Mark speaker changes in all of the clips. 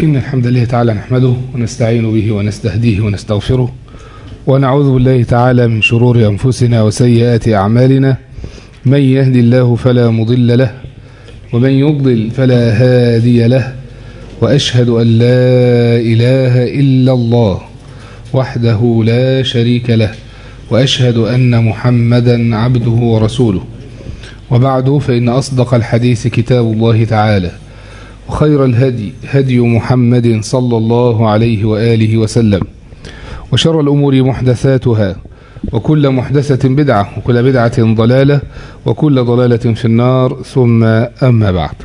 Speaker 1: إن الحمد لله تعالى نحمده ونستعين به ونستهديه ونستغفره ونعوذ بالله تعالى من شرور أنفسنا وسيئات أعمالنا من يهدي الله فلا مضل له ومن يضلل فلا هادي له وأشهد أن لا إله إلا الله وحده لا شريك له وأشهد أن محمدا عبده ورسوله وبعد فإن أصدق الحديث كتاب الله تعالى وخير الهدي هدي محمد صلى الله عليه وآله وسلم وشر الأمور محدثاتها وكل محدثة بدعة وكل بدعة ضلالة وكل ضلالة في النار ثم أما بعد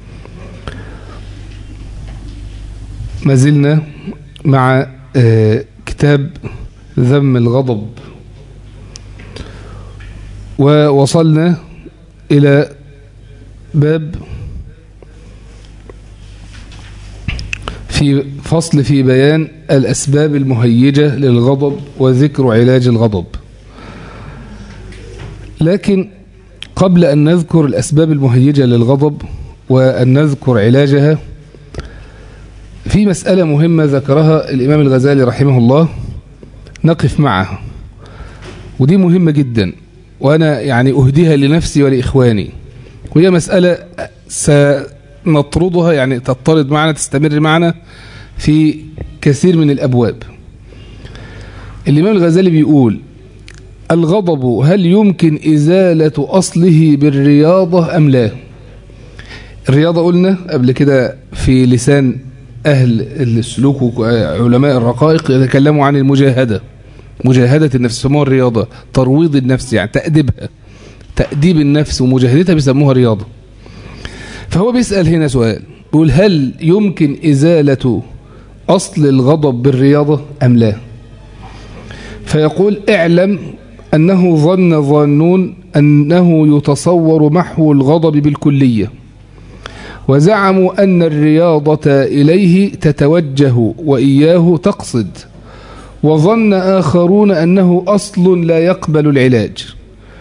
Speaker 1: ما زلنا مع كتاب ذم الغضب ووصلنا إلى باب في فصل في بيان الأسباب المهيجة للغضب وذكر علاج الغضب لكن قبل أن نذكر الأسباب المهيجة للغضب وأن نذكر علاجها في مسألة مهمة ذكرها الإمام الغزالي رحمه الله نقف معها ودي مهمة جدا وأنا يعني أهديها لنفسي ولإخواني وهي مسألة سنطردها يعني تطرد معنا تستمر معنا في كثير من الأبواب الإمام الغزالي بيقول الغضب هل يمكن إزالة أصله بالرياضة أم لا الرياضة قلنا قبل كده في لسان أهل السلوك وعلماء الرقائق يتكلموا عن المجاهدة مجاهدة النفس يسموها الرياضة ترويض النفس يعني تأديبها تأديب النفس ومجاهدتها بيسموها رياضة فهو بيسأل هنا سؤال بيقول هل يمكن إزالة أصل الغضب بالرياضة أم لا فيقول اعلم أنه ظن ظانون أنه يتصور محو الغضب بالكلية وزعموا أن الرياضة إليه تتوجه وإياه تقصد وظن آخرون أنه أصل لا يقبل العلاج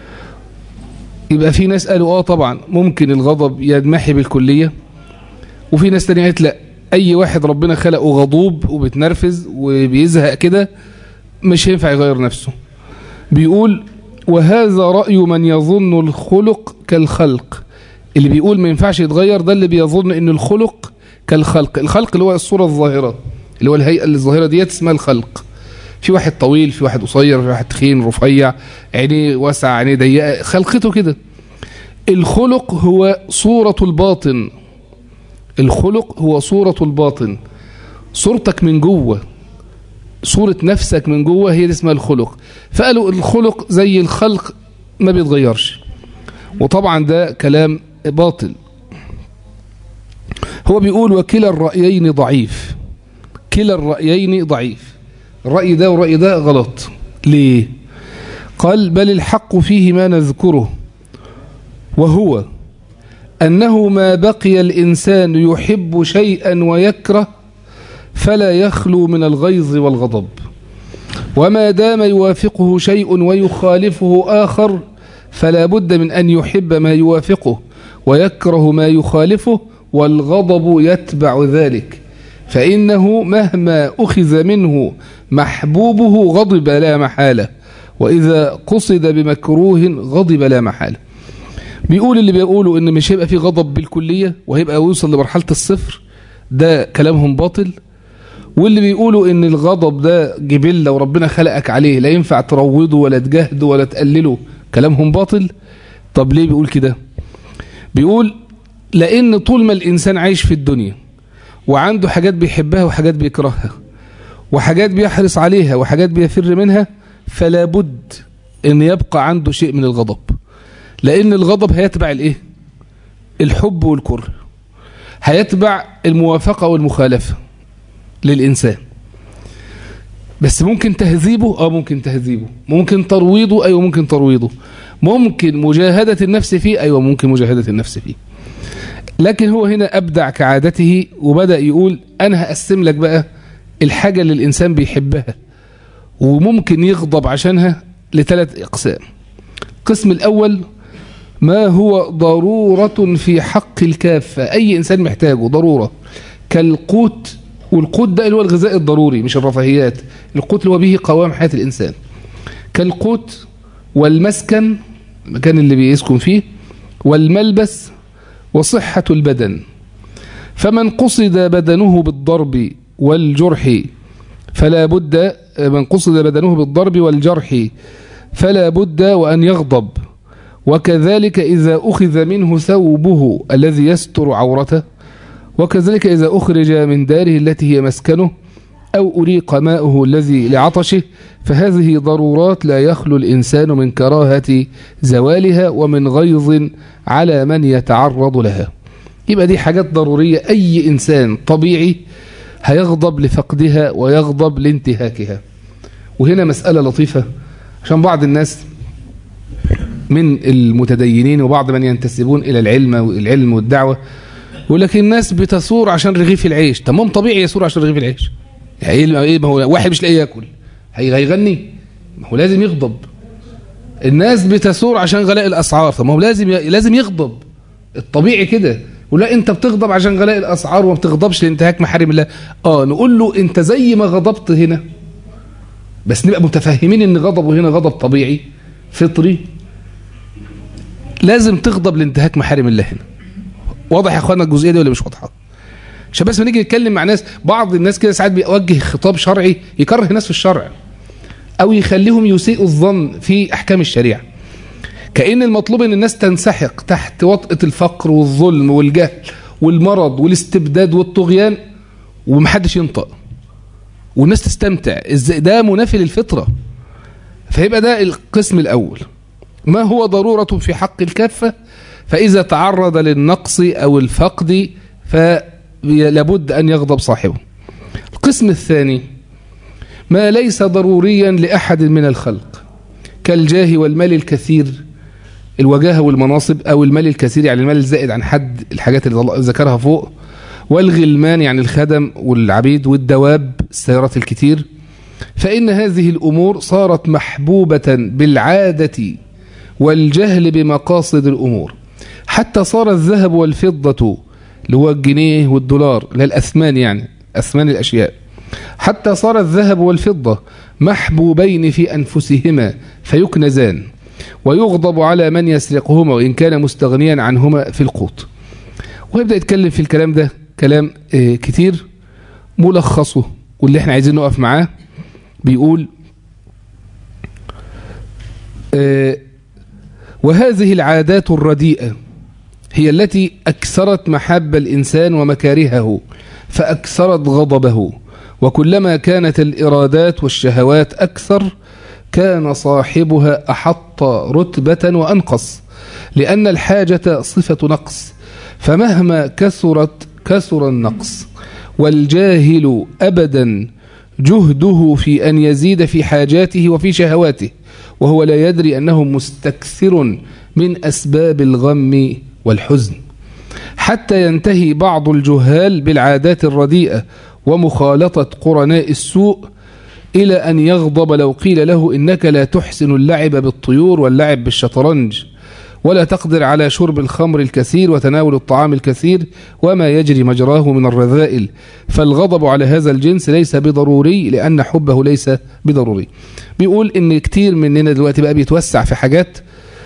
Speaker 1: يبقى في ناس قالوا آه طبعا ممكن الغضب ينمحي بالكلية وفي ناس تانية قالت لا أي واحد ربنا خلقه غضوب وبتنرفز وبيزهق كده مش هينفع يغير نفسه بيقول وهذا رأي من يظن الخلق كالخلق اللي بيقول ما ينفعش يتغير ده اللي بيظن ان الخلق كالخلق الخلق اللي هو الصورة الظاهرة اللي هو الهيئة الظاهرة ديت اسمها الخلق في واحد طويل في واحد قصير في واحد تخين رفيع عينيه واسعة عينيه ضيقة خلقته كده الخلق هو صورة الباطن الخلق هو صورة الباطن صورتك من جوه صورة نفسك من جوه هي دي اسمها الخلق فقالوا الخلق زي الخلق ما بيتغيرش وطبعا ده كلام باطل هو بيقول وكلا الرأيين ضعيف كلا الرأيين ضعيف الرأي ده والرأي ده غلط ليه قال بل الحق فيه ما نذكره وهو أنه ما بقي الإنسان يحب شيئا ويكره فلا يخلو من الغيظ والغضب وما دام يوافقه شيء ويخالفه آخر فلا بد من أن يحب ما يوافقه ويكره ما يخالفه والغضب يتبع ذلك فإنه مهما أخذ منه محبوبه غضب لا محالة وإذا قصد بمكروه غضب لا محالة بيقول اللي بيقولوا إن مش هيبقى في غضب بالكلية وهيبقى يوصل لمرحلة الصفر ده كلامهم باطل واللي بيقولوا ان الغضب ده جبلة وربنا خلقك عليه لا ينفع تروضه ولا تجهده ولا تقلله كلامهم باطل طب ليه بيقول كده بيقول لان طول ما الانسان عايش في الدنيا وعنده حاجات بيحبها وحاجات بيكرهها وحاجات بيحرص عليها وحاجات بيفر منها فلا بد ان يبقى عنده شيء من الغضب لان الغضب هيتبع الايه الحب والكره هيتبع الموافقة والمخالفة للإنسان بس ممكن تهذيبه اه ممكن تهذيبه ممكن ترويضه ايوه ممكن ترويضه ممكن مجاهدة النفس فيه ايوه ممكن مجاهدة النفس فيه لكن هو هنا ابدع كعادته وبدأ يقول انا هقسم لك بقى الحاجة اللي الانسان بيحبها وممكن يغضب عشانها لثلاث اقسام القسم الاول ما هو ضرورة في حق الكافة اي انسان محتاجه ضرورة كالقوت والقوت ده اللي هو الغذاء الضروري مش الرفاهيات القوت اللي هو به قوام حياة الإنسان كالقوت والمسكن المكان اللي بيسكن فيه والملبس وصحة البدن فمن قصد بدنه بالضرب والجرح فلا بد من قصد بدنه بالضرب والجرح فلا بد وأن يغضب وكذلك إذا أخذ منه ثوبه الذي يستر عورته وكذلك إذا أخرج من داره التي هي مسكنه أو أريق ماؤه الذي لعطشه فهذه ضرورات لا يخلو الإنسان من كراهة زوالها ومن غيظ على من يتعرض لها يبقى دي حاجات ضرورية أي إنسان طبيعي هيغضب لفقدها ويغضب لانتهاكها وهنا مسألة لطيفة عشان بعض الناس من المتدينين وبعض من ينتسبون إلى العلم والعلم والدعوة يقول لك الناس بتثور عشان رغيف العيش تمام طبيعي يثور عشان رغيف العيش يعني ايه ما هو واحد مش لاقي ياكل هيغني ما هو لازم يغضب الناس بتثور عشان غلاء الاسعار طب ما هو لازم لازم يغضب الطبيعي كده ولا انت بتغضب عشان غلاء الاسعار وما بتغضبش لانتهاك محارم الله اه نقول له انت زي ما غضبت هنا بس نبقى متفاهمين ان غضبه هنا غضب طبيعي فطري لازم تغضب لانتهاك محارم الله هنا واضح يا اخوانا الجزئيه دي ولا مش واضحه عشان بس نيجي نتكلم مع ناس بعض الناس كده ساعات بيوجه خطاب شرعي يكره الناس في الشرع او يخليهم يسيئوا الظن في احكام الشريعه كأن المطلوب ان الناس تنسحق تحت وطأة الفقر والظلم والجهل والمرض والاستبداد والطغيان ومحدش ينطق والناس تستمتع ازاي ده منافي للفطرة فيبقى ده القسم الأول ما هو ضرورة في حق الكافة فإذا تعرض للنقص أو الفقد فلابد أن يغضب صاحبه القسم الثاني ما ليس ضروريا لأحد من الخلق كالجاه والمال الكثير الوجاهة والمناصب أو المال الكثير يعني المال الزائد عن حد الحاجات اللي ذكرها فوق والغلمان يعني الخدم والعبيد والدواب السيارات الكتير فإن هذه الأمور صارت محبوبة بالعادة والجهل بمقاصد الأمور حتى صار الذهب والفضة اللي هو الجنيه والدولار اللي الأثمان يعني أثمان الأشياء حتى صار الذهب والفضة محبوبين في أنفسهما فيكنزان ويغضب على من يسرقهما وإن كان مستغنيا عنهما في القوت ويبدأ يتكلم في الكلام ده كلام كتير ملخصه واللي احنا عايزين نقف معاه بيقول وهذه العادات الرديئة هي التي أكثرت محب الإنسان ومكارهه فأكثرت غضبه وكلما كانت الإرادات والشهوات أكثر كان صاحبها أحط رتبة وأنقص لأن الحاجة صفة نقص فمهما كثرت كثر النقص والجاهل أبدا جهده في أن يزيد في حاجاته وفي شهواته وهو لا يدري أنه مستكثر من أسباب الغم والحزن حتى ينتهي بعض الجهال بالعادات الرديئة ومخالطة قرناء السوء إلى أن يغضب لو قيل له إنك لا تحسن اللعب بالطيور واللعب بالشطرنج ولا تقدر على شرب الخمر الكثير وتناول الطعام الكثير وما يجري مجراه من الرذائل فالغضب على هذا الجنس ليس بضروري لأن حبه ليس بضروري بيقول إن كتير مننا دلوقتي بقى بيتوسع في حاجات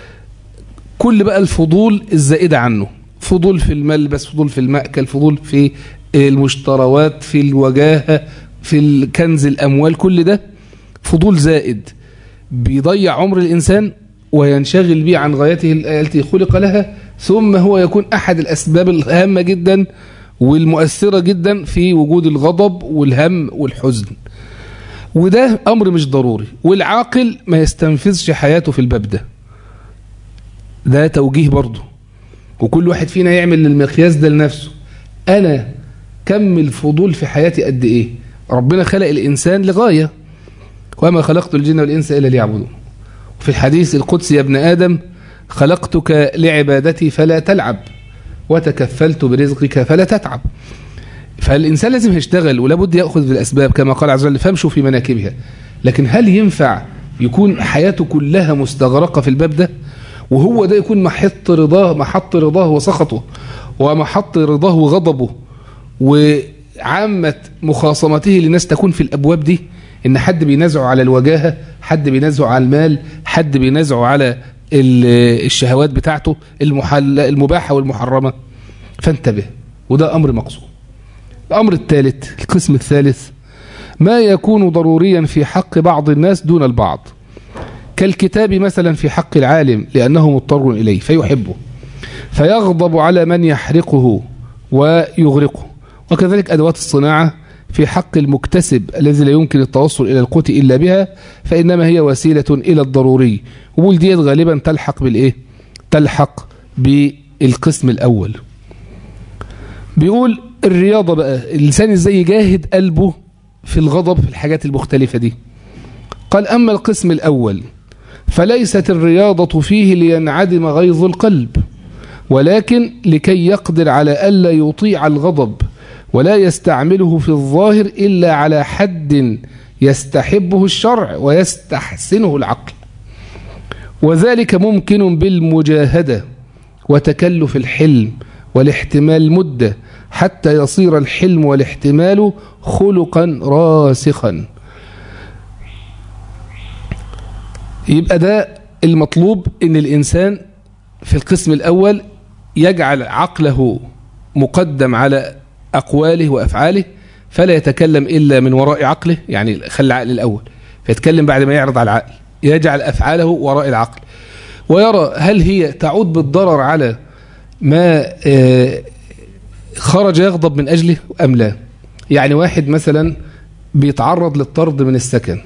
Speaker 1: كل بقى الفضول الزائدة عنه فضول في الملبس فضول في المأكل فضول في المشتروات في الوجاهة في الكنز الأموال كل ده فضول زائد بيضيع عمر الإنسان وينشغل به عن غايته التي خلق لها ثم هو يكون أحد الأسباب الهامة جدا والمؤثرة جدا في وجود الغضب والهم والحزن وده أمر مش ضروري والعاقل ما يستنفذش حياته في الباب ده ده توجيه برضه وكل واحد فينا يعمل المقياس ده لنفسه أنا كم الفضول في حياتي قد إيه ربنا خلق الإنسان لغاية وما خلقت الجن والإنس إلا ليعبدون في الحديث القدسي يا ابن آدم خلقتك لعبادتي فلا تلعب وتكفلت برزقك فلا تتعب فالإنسان لازم يشتغل ولابد يأخذ بالأسباب كما قال عز وجل فامشوا في مناكبها لكن هل ينفع يكون حياته كلها مستغرقة في الباب ده وهو ده يكون محط رضاه محط رضاه وسخطه ومحط رضاه وغضبه عامة مخاصمته للناس تكون في الأبواب دي إن حد بينازعه على الوجاهة حد بينازعه على المال حد بينازعه على الشهوات بتاعته المحل المباحة والمحرمة فانتبه وده أمر مقصود الأمر الثالث القسم الثالث ما يكون ضروريا في حق بعض الناس دون البعض كالكتاب مثلا في حق العالم لأنه مضطر إليه فيحبه فيغضب على من يحرقه ويغرقه وكذلك أدوات الصناعة في حق المكتسب الذي لا يمكن التوصل إلى القوت إلا بها فإنما هي وسيلة إلى الضروري وبولديت غالبا تلحق بالإيه؟ تلحق بالقسم الأول بيقول الرياضة بقى الإنسان إزاي يجاهد قلبه في الغضب في الحاجات المختلفة دي قال أما القسم الأول فليست الرياضة فيه لينعدم غيظ القلب ولكن لكي يقدر على ألا يطيع الغضب ولا يستعمله في الظاهر إلا على حد يستحبه الشرع ويستحسنه العقل وذلك ممكن بالمجاهدة وتكلف الحلم والاحتمال مدة حتى يصير الحلم والاحتمال خلقا راسخا يبقى ده المطلوب ان الانسان في القسم الاول يجعل عقله مقدم على اقواله وافعاله فلا يتكلم الا من وراء عقله يعني خلي العقل الاول فيتكلم بعد ما يعرض على العقل يجعل افعاله وراء العقل ويرى هل هي تعود بالضرر على ما خرج يغضب من اجله ام لا يعني واحد مثلا بيتعرض للطرد من السكن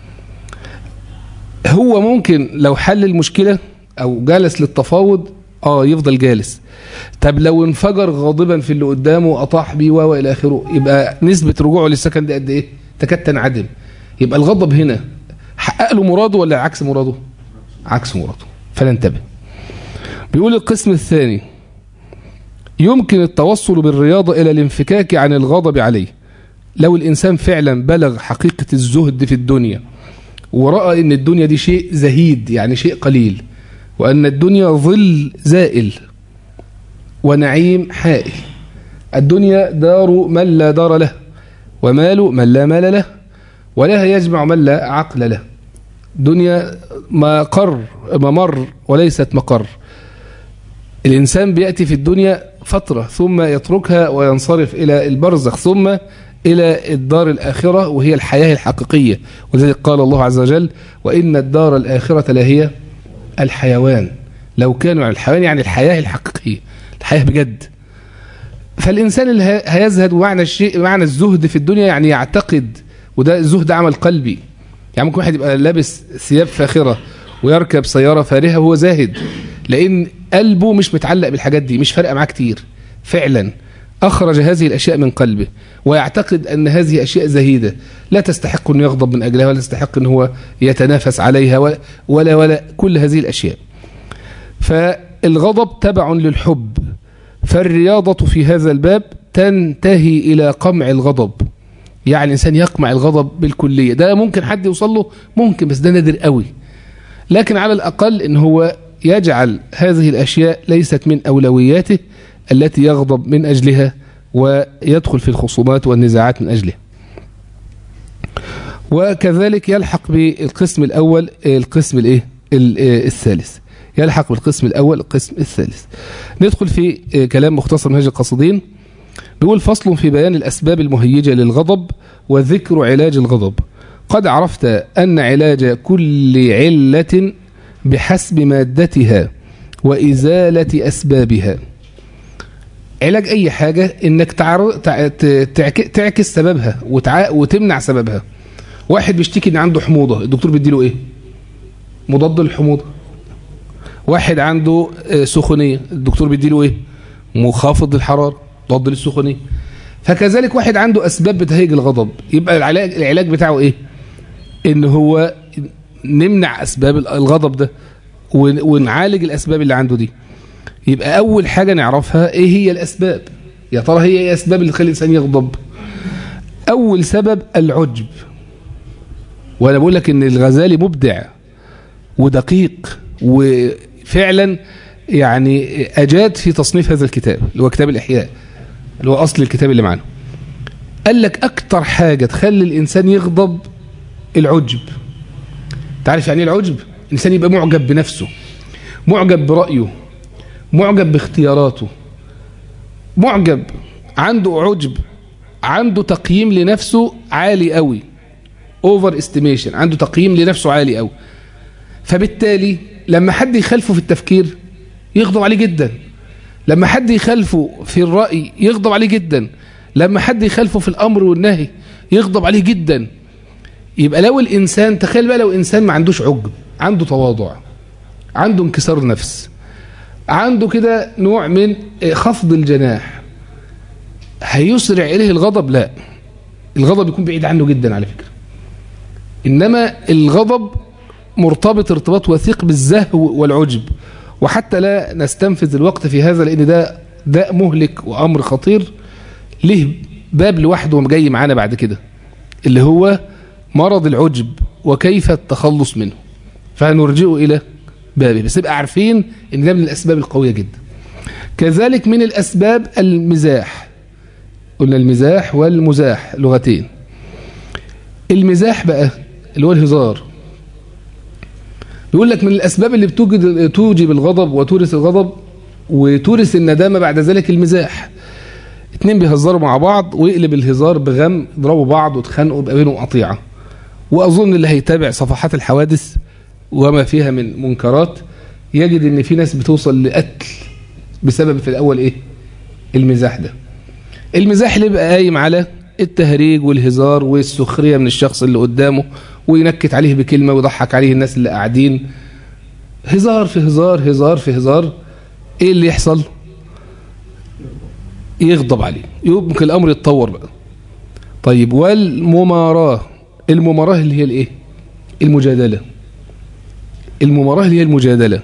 Speaker 1: هو ممكن لو حل المشكلة او جلس للتفاوض اه يفضل جالس طب لو انفجر غاضبا في اللي قدامه اطاح بيه و الى اخره يبقى نسبة رجوعه للسكن دي قد ايه تكاد تنعدم يبقى الغضب هنا حقق له مراده ولا عكس مراده عكس مراده فلننتبه بيقول القسم الثاني يمكن التوصل بالرياضة إلى الانفكاك عن الغضب عليه لو الإنسان فعلا بلغ حقيقة الزهد في الدنيا ورأى أن الدنيا دي شيء زهيد يعني شيء قليل وأن الدنيا ظل زائل ونعيم حائل الدنيا دار من لا دار له ومال من لا مال له ولها يجمع من لا عقل له دنيا مقر ممر وليست مقر الإنسان بيأتي في الدنيا فترة ثم يتركها وينصرف إلى البرزخ ثم إلى الدار الآخرة وهي الحياة الحقيقية ولذلك قال الله عز وجل وإن الدار الآخرة لهي الحيوان لو كانوا على الحيوان يعني الحياة الحقيقية الحياة بجد فالإنسان اللي هيزهد ومعنى الشيء معنى الزهد في الدنيا يعني يعتقد وده الزهد عمل قلبي يعني ممكن واحد يبقى لابس ثياب فاخرة ويركب سيارة فارهة وهو زاهد لأن قلبه مش متعلق بالحاجات دي مش فارقة معاه كتير فعلا أخرج هذه الأشياء من قلبه ويعتقد أن هذه أشياء زهيدة لا تستحق أن يغضب من أجلها ولا تستحق أن هو يتنافس عليها ولا ولا, ولا كل هذه الأشياء فالغضب تبع للحب فالرياضة في هذا الباب تنتهي إلى قمع الغضب يعني الإنسان يقمع الغضب بالكلية ده ممكن حد يوصل له ممكن بس ده نادر قوي لكن على الأقل إن هو يجعل هذه الأشياء ليست من أولوياته التي يغضب من أجلها ويدخل في الخصومات والنزاعات من أجلها وكذلك يلحق بالقسم الأول القسم الايه الثالث يلحق بالقسم الأول القسم الثالث ندخل في كلام مختصر منهج القصدين بيقول فصل في بيان الأسباب المهيجة للغضب وذكر علاج الغضب قد عرفت أن علاج كل علة بحسب مادتها وإزالة أسبابها علاج أي حاجة إنك تعر... تع... تعك... تعكس سببها وتع... وتمنع سببها واحد بيشتكي إن عنده حموضة الدكتور بيديله إيه مضاد للحموضة واحد عنده سخونية الدكتور بيديله إيه مخافض للحرارة مضاد للسخونية فكذلك واحد عنده أسباب بتهيج الغضب يبقى العلاج, العلاج بتاعه إيه إن هو نمنع أسباب الغضب ده ونعالج الأسباب اللي عنده دي يبقى أول حاجة نعرفها إيه هي الأسباب يا ترى هي إيه أسباب اللي تخلي الإنسان يغضب أول سبب العجب وأنا بقول لك إن الغزالي مبدع ودقيق وفعلا يعني أجاد في تصنيف هذا الكتاب اللي هو كتاب الإحياء اللي هو أصل الكتاب اللي معنا قال لك أكتر حاجة تخلي الإنسان يغضب العجب تعرف يعني ايه العجب الإنسان يبقى معجب بنفسه معجب برأيه معجب باختياراته معجب عنده عجب عنده تقييم لنفسه عالي قوي اوفر استيميشن عنده تقييم لنفسه عالي قوي فبالتالي لما حد يخالفه في التفكير يغضب عليه جدا لما حد يخالفه في الرأي يغضب عليه جدا لما حد يخالفه في الأمر والنهي يغضب عليه جدا يبقى لو الإنسان تخيل بقى لو إنسان ما عندوش عجب عنده تواضع عنده انكسار نفس عنده كده نوع من خفض الجناح هيسرع إليه الغضب لا الغضب يكون بعيد عنه جدا على فكرة إنما الغضب مرتبط ارتباط وثيق بالزهو والعجب وحتى لا نستنفذ الوقت في هذا لأن ده داء مهلك وأمر خطير له باب لوحده جاي معانا بعد كده اللي هو مرض العجب وكيف التخلص منه فهنرجئه إلى بابه بس يبقى عارفين ان ده من الأسباب القوية جدا كذلك من الأسباب المزاح قلنا المزاح والمزاح لغتين المزاح بقى اللي هو الهزار يقول لك من الأسباب اللي بتوجد توجب الغضب وتورث الغضب وتورث الندامة بعد ذلك المزاح اتنين بيهزروا مع بعض ويقلب الهزار بغم يضربوا بعض وتخانقوا بقى بينهم قطيعة وأظن اللي هيتابع صفحات الحوادث وما فيها من منكرات يجد ان في ناس بتوصل لقتل بسبب في الأول ايه المزاح ده المزاح اللي بقى قايم على التهريج والهزار والسخرية من الشخص اللي قدامه وينكت عليه بكلمة ويضحك عليه الناس اللي قاعدين هزار في هزار هزار في هزار ايه اللي يحصل يغضب عليه يمكن الامر يتطور بقى طيب والمماراة المماراة اللي هي الايه المجادلة المماراة اللي هي المجادلة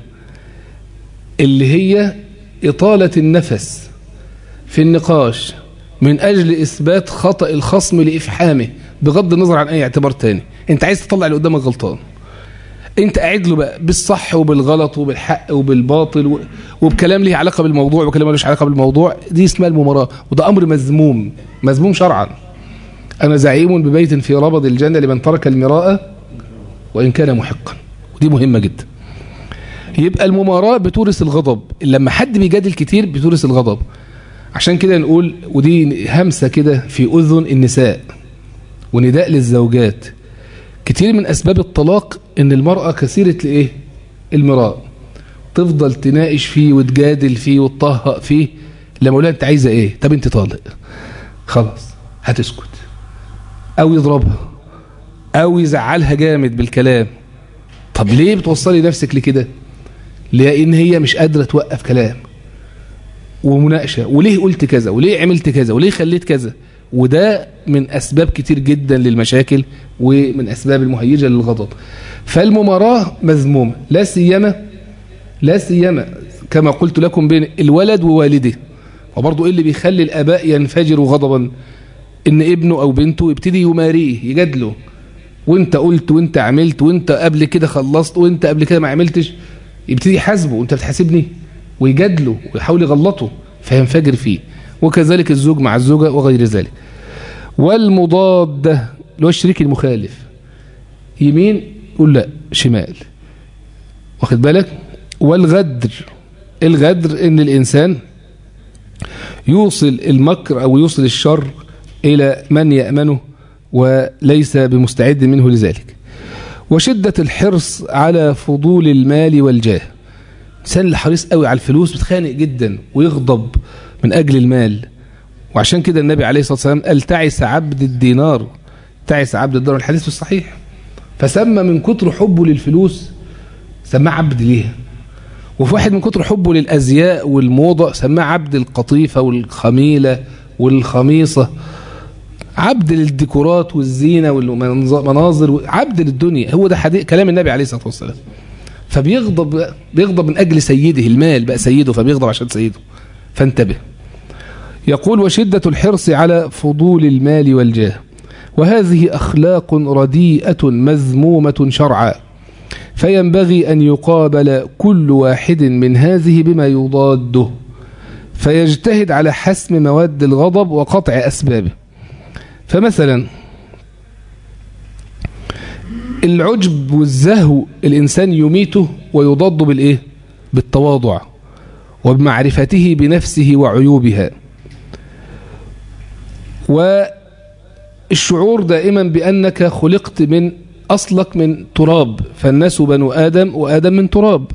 Speaker 1: اللي هي إطالة النفس في النقاش من أجل إثبات خطأ الخصم لإفحامه بغض النظر عن أي اعتبار تاني أنت عايز تطلع اللي قدامك غلطان أنت قاعد له بقى بالصح وبالغلط وبالحق وبالباطل وبكلام ليه علاقة بالموضوع وكلام ملوش علاقة بالموضوع دي اسمها المماراة وده أمر مذموم مذموم شرعا أنا زعيم ببيت في ربض الجنة لمن ترك المراءة وإن كان محقا ودي مهمة جدا يبقى المماراة بتورث الغضب لما حد بيجادل كتير بتورث الغضب عشان كده نقول ودي همسة كده في أذن النساء ونداء للزوجات كتير من أسباب الطلاق إن المرأة كثيرة لإيه المراء تفضل تناقش فيه وتجادل فيه وتطهق فيه لما أقولها أنت عايزة إيه طب أنت طالق خلاص هتسكت أو يضربها أو يزعلها جامد بالكلام طب ليه بتوصلي نفسك لكده لأن هي مش قادرة توقف كلام ومناقشة وليه قلت كذا وليه عملت كذا وليه خليت كذا وده من أسباب كتير جدا للمشاكل ومن أسباب المهيجة للغضب فالمماراة مذمومة لا سيما لا سيما كما قلت لكم بين الولد ووالده وبرضه إيه اللي بيخلي الآباء ينفجروا غضبا إن ابنه أو بنته يبتدي يماريه يجادله وانت قلت وانت عملت وانت قبل كده خلصت وانت قبل كده ما عملتش يبتدي يحاسبه وانت بتحاسبني ويجادله ويحاول يغلطه فينفجر فيه وكذلك الزوج مع الزوجة وغير ذلك والمضادة اللي هو الشريك المخالف يمين يقول لا شمال واخد بالك والغدر الغدر ان الانسان يوصل المكر او يوصل الشر الى من يأمنه وليس بمستعد منه لذلك وشدة الحرص على فضول المال والجاه الإنسان اللي حريص قوي على الفلوس بتخانق جدا ويغضب من أجل المال وعشان كده النبي عليه الصلاة والسلام قال تعس عبد الدينار تعس عبد الدينار الحديث الصحيح فسمى من كتر حبه للفلوس سماه عبد ليها وفي واحد من كتر حبه للأزياء والموضة سماه عبد القطيفة والخميلة والخميصة عبد للديكورات والزينة والمناظر عبد للدنيا هو ده حديث كلام النبي عليه الصلاة والسلام فبيغضب بيغضب من أجل سيده المال بقى سيده فبيغضب عشان سيده فانتبه يقول وشدة الحرص على فضول المال والجاه وهذه أخلاق رديئة مذمومة شرعا فينبغي أن يقابل كل واحد من هذه بما يضاده فيجتهد على حسم مواد الغضب وقطع أسبابه فمثلا العجب والزهو الإنسان يميته ويضاد بالإيه بالتواضع وبمعرفته بنفسه وعيوبها والشعور دائما بأنك خلقت من أصلك من تراب فالناس بنو آدم وآدم من تراب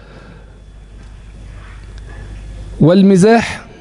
Speaker 1: والمزاح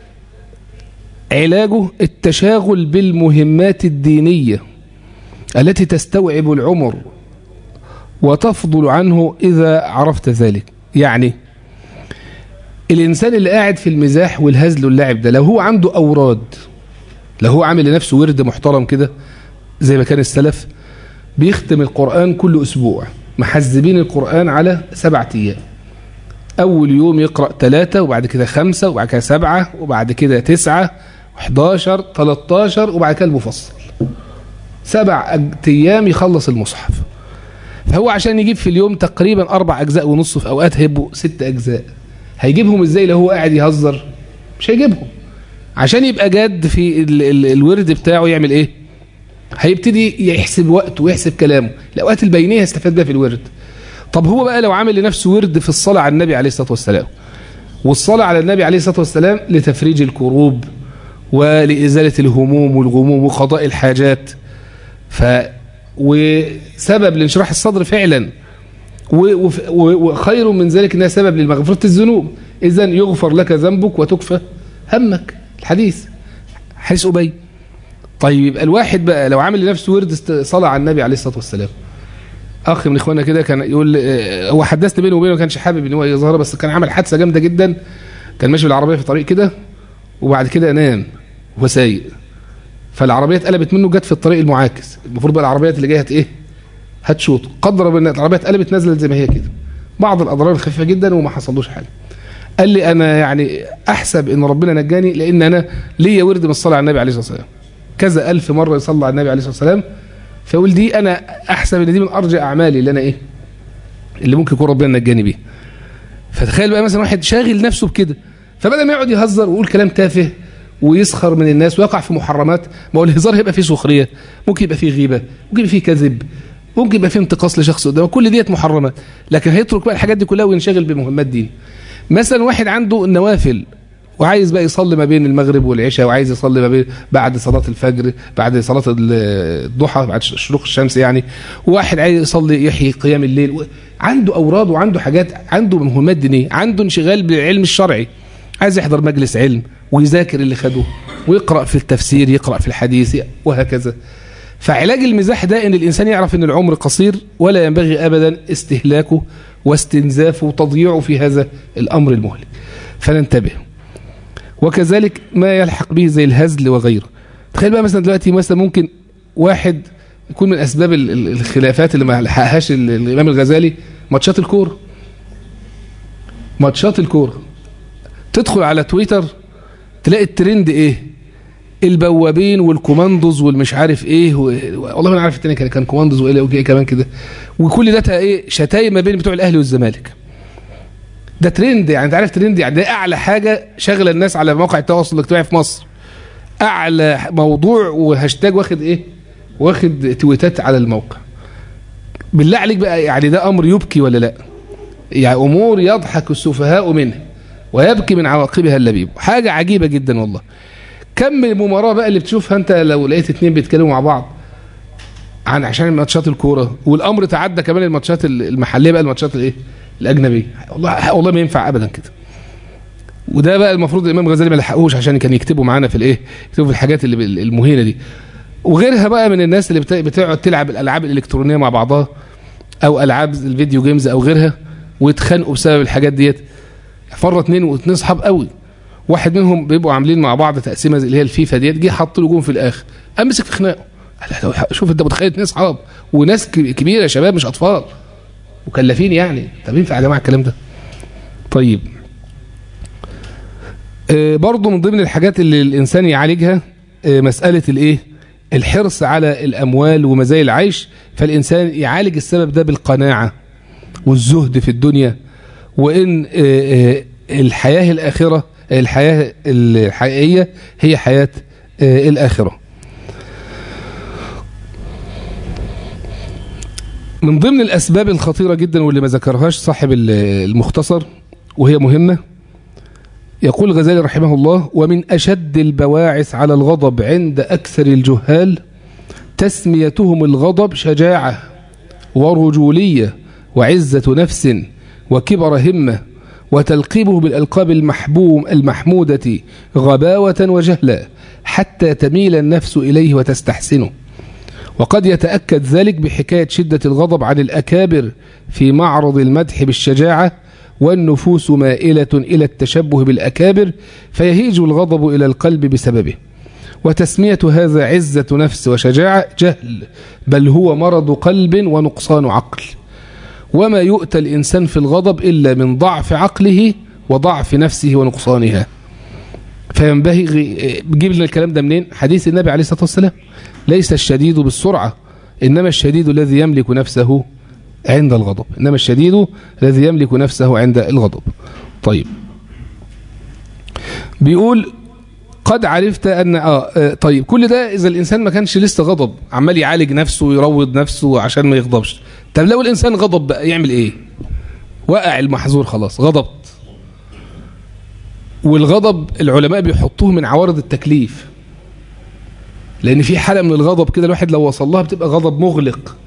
Speaker 1: علاجه التشاغل بالمهمات الدينية التي تستوعب العمر وتفضل عنه إذا عرفت ذلك يعني الإنسان اللي قاعد في المزاح والهزل واللعب ده لو هو عنده أوراد لو هو عامل لنفسه ورد محترم كده زي ما كان السلف بيختم القرآن كل أسبوع محزبين القرآن على سبعة أيام أول يوم يقرأ ثلاثة وبعد كده خمسة وبعد كده سبعة وبعد كده تسعة 11 13 وبعد كده المفصل سبع ايام يخلص المصحف فهو عشان يجيب في اليوم تقريبا اربع اجزاء ونص في اوقات هيبقوا ست اجزاء هيجيبهم ازاي لو هو قاعد يهزر مش هيجيبهم عشان يبقى جاد في ال ال الورد بتاعه يعمل ايه هيبتدي يحسب وقته ويحسب كلامه الاوقات البينيه هيستفاد بيها في الورد طب هو بقى لو عامل لنفسه ورد في الصلاه على النبي عليه الصلاه والسلام والصلاه على النبي عليه الصلاه والسلام لتفريج الكروب ولإزالة الهموم والغموم وقضاء الحاجات ف وسبب لانشراح الصدر فعلا وخير من ذلك انها سبب لمغفرة الذنوب اذا يغفر لك ذنبك وتكفى همك الحديث حديث أبي طيب يبقى الواحد بقى لو عامل لنفسه ورد صلاة على النبي عليه الصلاة والسلام اخ من اخواننا كده كان يقول هو حدثني بينه وبينه ما كانش حابب ان هو يظهر بس كان عمل حادثه جامده جدا كان ماشي بالعربيه في طريق كده وبعد كده نام وهو سايق فالعربيه اتقلبت منه جت في الطريق المعاكس المفروض بقى العربيات اللي جايه ايه هتشوط قدر ان العربيه اتقلبت نزلت زي ما هي كده بعض الاضرار الخفيفه جدا وما حصلوش حاجه قال لي انا يعني احسب ان ربنا نجاني لان انا ليا ورد من الصلاه على النبي عليه الصلاه والسلام كذا الف مره يصلي على النبي عليه الصلاه والسلام فيقول دي انا احسب ان دي من ارجى اعمالي اللي انا ايه اللي ممكن يكون ربنا نجاني بيها فتخيل بقى مثلا واحد شاغل نفسه بكده فبدل ما يقعد يهزر ويقول كلام تافه ويسخر من الناس ويقع في محرمات ما هو الهزار هيبقى فيه سخريه ممكن يبقى فيه غيبه ممكن يبقى فيه كذب ممكن يبقى فيه انتقاص لشخص قدامه كل ديت محرمات لكن هيترك بقى الحاجات دي كلها وينشغل بمهمات دين مثلا واحد عنده النوافل وعايز بقى يصلي ما بين المغرب والعشاء وعايز يصلي ما بين بعد صلاة الفجر بعد صلاة الضحى بعد شروق الشمس يعني وواحد عايز يصلي يحيي قيام الليل عنده أوراد وعنده حاجات عنده مهمات دينية عنده انشغال بالعلم الشرعي عايز يحضر مجلس علم ويذاكر اللي خده ويقرأ في التفسير يقرأ في الحديث وهكذا فعلاج المزاح ده ان الانسان يعرف ان العمر قصير ولا ينبغي ابدا استهلاكه واستنزافه وتضييعه في هذا الامر المهلك فننتبه وكذلك ما يلحق به زي الهزل وغيره تخيل بقى مثلا دلوقتي مثلا ممكن واحد يكون من اسباب الخلافات اللي ما لحقهاش الامام الغزالي ماتشات الكوره ماتشات الكوره تدخل على تويتر تلاقي الترند ايه البوابين والكوماندوز والمش عارف ايه و... والله ما عارف التاني كان كان كوماندوز وايه وايه كمان كده وكل ده ايه شتايم ما بين بتوع الاهلي والزمالك ده ترند يعني انت عارف ترند يعني ده اعلى حاجه شغله الناس على مواقع التواصل الاجتماعي في مصر اعلى موضوع وهاشتاج واخد ايه واخد تويتات على الموقع بالله عليك بقى يعني ده امر يبكي ولا لا يعني امور يضحك السفهاء منها ويبكي من عواقبها اللبيب حاجه عجيبه جدا والله كم المباراه بقى اللي بتشوفها انت لو لقيت اتنين بيتكلموا مع بعض عن عشان ماتشات الكوره والامر تعدى كمان الماتشات المحليه بقى الماتشات الايه الاجنبيه والله والله ما ينفع ابدا كده وده بقى المفروض الامام غزالي ما لحقوش عشان كان يكتبوا معانا في الايه يكتبوا في الحاجات اللي المهينه دي وغيرها بقى من الناس اللي بتقعد تلعب الالعاب الالكترونيه مع بعضها او العاب الفيديو جيمز او غيرها ويتخانقوا بسبب الحاجات ديت فره اتنين واتنين اصحاب قوي واحد منهم بيبقوا عاملين مع بعض تقسيمه اللي هي الفيفا ديت جه حط له جون في الاخر قام مسك في خناقه شوف انت متخيل اتنين اصحاب وناس كبيره يا شباب مش اطفال مكلفين يعني طب ينفع يا جماعه الكلام ده طيب آه برضه من ضمن الحاجات اللي الانسان يعالجها آه مساله الايه الحرص على الاموال ومزايا العيش فالانسان يعالج السبب ده بالقناعه والزهد في الدنيا وان آه الحياه الاخره الحياه الحقيقيه هي حياه الاخره من ضمن الأسباب الخطيرة جدا واللي ما ذكرهاش صاحب المختصر وهي مهمة يقول الغزالي رحمه الله ومن أشد البواعث على الغضب عند أكثر الجهال تسميتهم الغضب شجاعة ورجولية وعزة نفس وكبر همة وتلقيبه بالألقاب المحبوم المحمودة غباوة وجهلا حتى تميل النفس إليه وتستحسنه وقد يتأكد ذلك بحكاية شدة الغضب عن الأكابر في معرض المدح بالشجاعة والنفوس مائلة إلى التشبه بالأكابر فيهيج الغضب إلى القلب بسببه وتسمية هذا عزة نفس وشجاعة جهل بل هو مرض قلب ونقصان عقل وما يؤتى الإنسان في الغضب إلا من ضعف عقله وضعف نفسه ونقصانها فينبغي بجيب لنا الكلام ده منين حديث النبي عليه الصلاة والسلام ليس الشديد بالسرعة إنما الشديد الذي يملك نفسه عند الغضب إنما الشديد الذي يملك نفسه عند الغضب طيب بيقول قد عرفت أن آه طيب كل ده إذا الإنسان ما كانش لسه غضب عمال يعالج نفسه ويروض نفسه عشان ما يغضبش طب لو الإنسان غضب بقى يعمل إيه وقع المحظور خلاص غضبت والغضب العلماء بيحطوه من عوارض التكليف لأن في حالة من الغضب كده الواحد لو وصل لها بتبقى غضب مغلق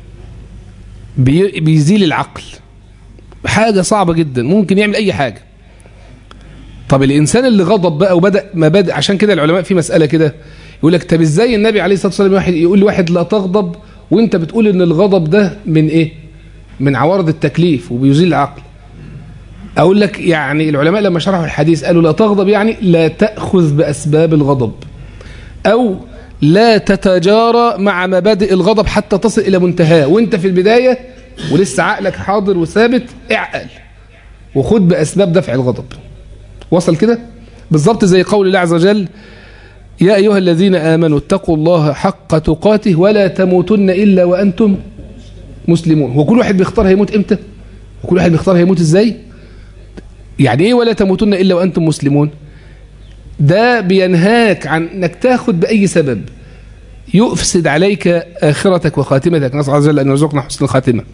Speaker 1: بي بيزيل العقل حاجة صعبة جدا ممكن يعمل أي حاجة طب الإنسان اللي غضب بقى وبدأ ما بدأ عشان كده العلماء في مسألة كده يقول لك طب إزاي النبي عليه الصلاة والسلام واحد يقول لواحد لا تغضب وانت بتقول ان الغضب ده من ايه من عوارض التكليف وبيزيل العقل اقول لك يعني العلماء لما شرحوا الحديث قالوا لا تغضب يعني لا تأخذ بأسباب الغضب او لا تتجارى مع مبادئ الغضب حتى تصل الى منتهاه وانت في البداية ولسه عقلك حاضر وثابت اعقل وخد بأسباب دفع الغضب وصل كده بالظبط زي قول الله عز وجل يا أيها الذين آمنوا اتقوا الله حق تقاته ولا تموتن إلا وأنتم مسلمون هو كل واحد بيختار هيموت إمتى وكل واحد بيختار هيموت إزاي يعني إيه ولا تموتن إلا وأنتم مسلمون ده بينهاك عن أنك تاخد بأي سبب يفسد عليك آخرتك وخاتمتك نسأل عز وجل أن يرزقنا حسن الخاتمة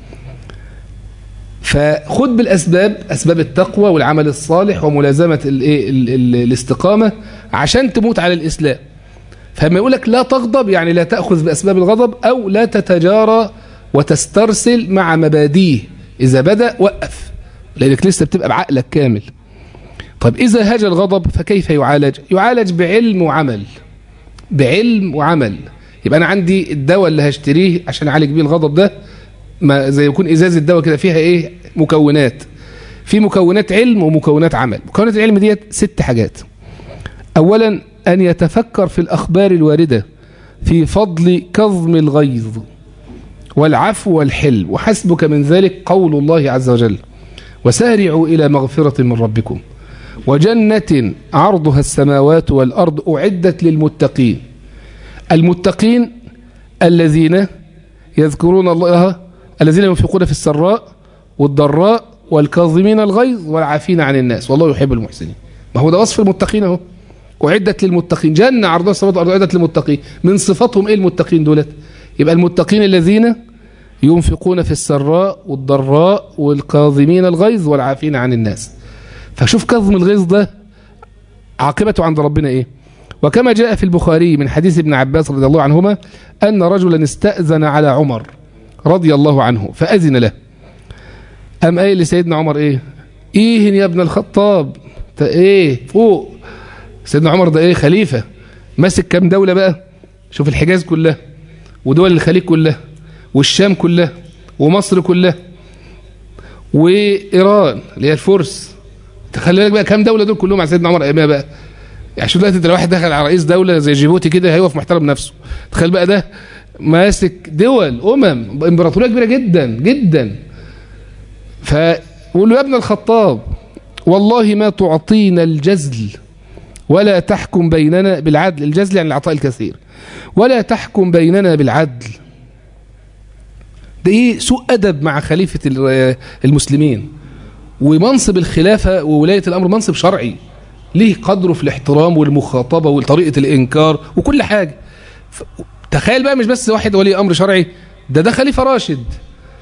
Speaker 1: فخد بالأسباب أسباب التقوى والعمل الصالح وملازمة الايه الاستقامة عشان تموت على الإسلام فما يقولك لا تغضب يعني لا تأخذ بأسباب الغضب أو لا تتجارى وتسترسل مع مباديه إذا بدأ وقف لأنك لسه بتبقى بعقلك كامل طيب إذا هاج الغضب فكيف يعالج يعالج بعلم وعمل بعلم وعمل يبقى أنا عندي الدواء اللي هشتريه عشان أعالج بيه الغضب ده ما زي يكون ازاز الدواء كده فيها ايه مكونات في مكونات علم ومكونات عمل مكونات العلم ديت ست حاجات اولا ان يتفكر في الاخبار الوارده في فضل كظم الغيظ والعفو والحلم وحسبك من ذلك قول الله عز وجل وسارعوا الى مغفره من ربكم وجنه عرضها السماوات والارض اعدت للمتقين المتقين الذين يذكرون الله الذين ينفقون في السراء والضراء والكاظمين الغيظ والعافين عن الناس والله يحب المحسنين ما هو ده وصف المتقين اهو أعدت للمتقين جنة عرضها السماوات والأرض أعدت للمتقين من صفاتهم إيه المتقين دولت يبقى المتقين الذين ينفقون في السراء والضراء والكاظمين الغيظ والعافين عن الناس فشوف كظم الغيظ ده عاقبته عند ربنا إيه وكما جاء في البخاري من حديث ابن عباس رضي الله عنهما أن رجلا استأذن على عمر رضي الله عنه فأذن له أم قايل لسيدنا عمر إيه إيه يا ابن الخطاب إيه فوق سيدنا عمر ده إيه خليفة ماسك كام دولة بقى شوف الحجاز كلها ودول الخليج كلها والشام كلها ومصر كلها وإيران اللي هي الفرس تخلي بالك بقى كام دولة دول كلهم على سيدنا عمر أيامها بقى يعني شوف دلوقتي انت لو واحد دخل على رئيس دولة زي جيبوتي كده هيقف محترم نفسه تخيل بقى ده ماسك دول أمم إمبراطورية كبيرة جدا جدا فقول له يا ابن الخطاب والله ما تعطينا الجزل ولا تحكم بيننا بالعدل الجزل يعني العطاء الكثير ولا تحكم بيننا بالعدل ده ايه سوء أدب مع خليفة المسلمين ومنصب الخلافة وولاية الأمر منصب شرعي ليه قدره في الاحترام والمخاطبة وطريقة الإنكار وكل حاجة تخيل بقى مش بس واحد ولي أمر شرعي ده ده خليفة راشد